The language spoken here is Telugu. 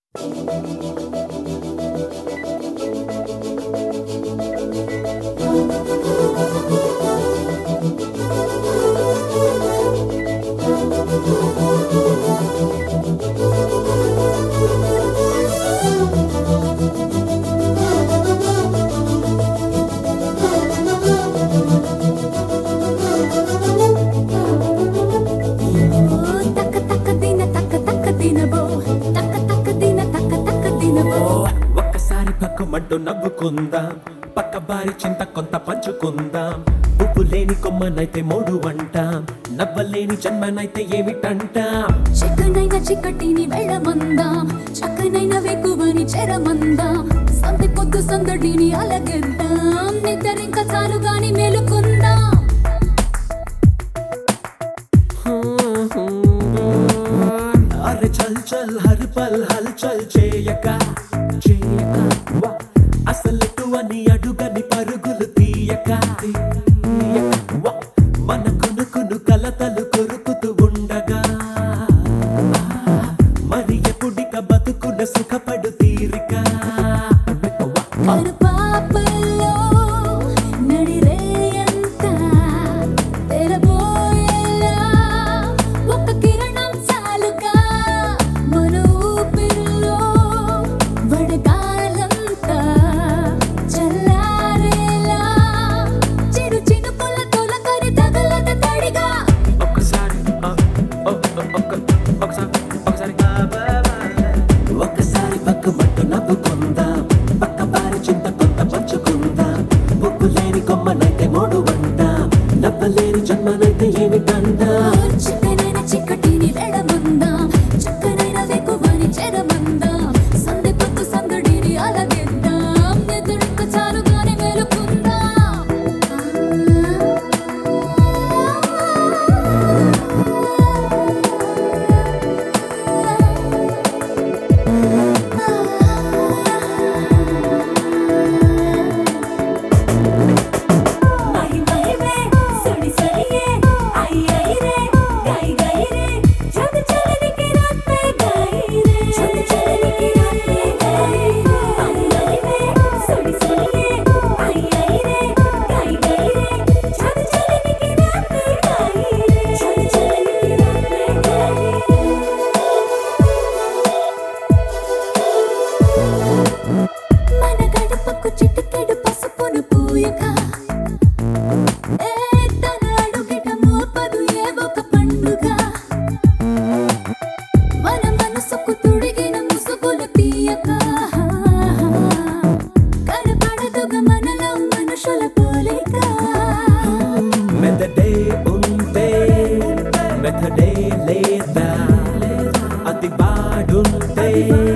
తక్క తక్క దిన తక్క తక్క దినబో తక్క తక్క దిన తక్క తక్క దినబో ఒక్కసారి పక్కమంటూ నవ్వుకుందాం పక్క బారి చింత కొంత పంచుకుందాం పువ్వు లేని కొమ్మనైతే మూడు అంటాం నవ్వలేని జన్మనైతే ఏమిటంటాం చిక్కనైన చిక్కటిని వెళ్ళమందాం చక్కనైన వెక్కువని చెరమందాం సంతి పొద్దు సందడిని అలగెద్దాం నిద్రింక చాలు గాని మేలుకుందాం అరే చల్ చల్ హర్ పల్ హల్ చల్ చేయక చేయక వా అసలు అని అడుగని పరుగులు తీయక తీయక వా మన కొనుకును కలతలు కొరుకుతూ ఉండగా మరి ఎప్పుడిక బతుకున సుఖపడు తీరిక వా కనుపాపల్లో నడిరేయంతా తెరబోయేలా ఒక కిరణం చాలుగా మన ఊపిరిలో వడగాలంతా చల్లారేలా చిరు చినుకుల తొలకరి తగలక తడిగా ఒక్కసారి ఆ, ఒ- ఒ- ఒక్క- ఒకసారి ఒకసారి ఒక్కసారి పక్కబట్టు నవ్వుకుందాం పక్క బారి చింత కొంత పంచుకుందాం ముప్పు లేని కొమ్మనైతే మూడు అంటాం నవ్వలేని జన్మనైతే ఏమిటంటాం చిక్కనైన చిక్కటిని వెళ్ళమందాం చక్కనైన వెకువని చెరమందాం సందె పొత్తు సందడిని అలగెద్దాం ఎదురుక చాలుగానే మహి మహి రే సుడి సడి రే आई आई रे गाई गाई रे जग चलने की रात में गाई रे जग चलने की रात में गाई रे मही मही रे सुडी सुडी रे आई आई रे गाई गाई रे जग चलने की रात में गाई रे जग चलने की रात में गाई మన గడపకు చిటికెడు పసుపును పూయగా ఏ తన అడుగిట మోపదు ఏ ఒక పండుగ మన మనసుకు తుడిగిన ముసుగులు తీయక కనపడదుగా మనలో మనుషుల పోలిక మెదడే ఉంటే మెథడే లేదా అది వాడుంటే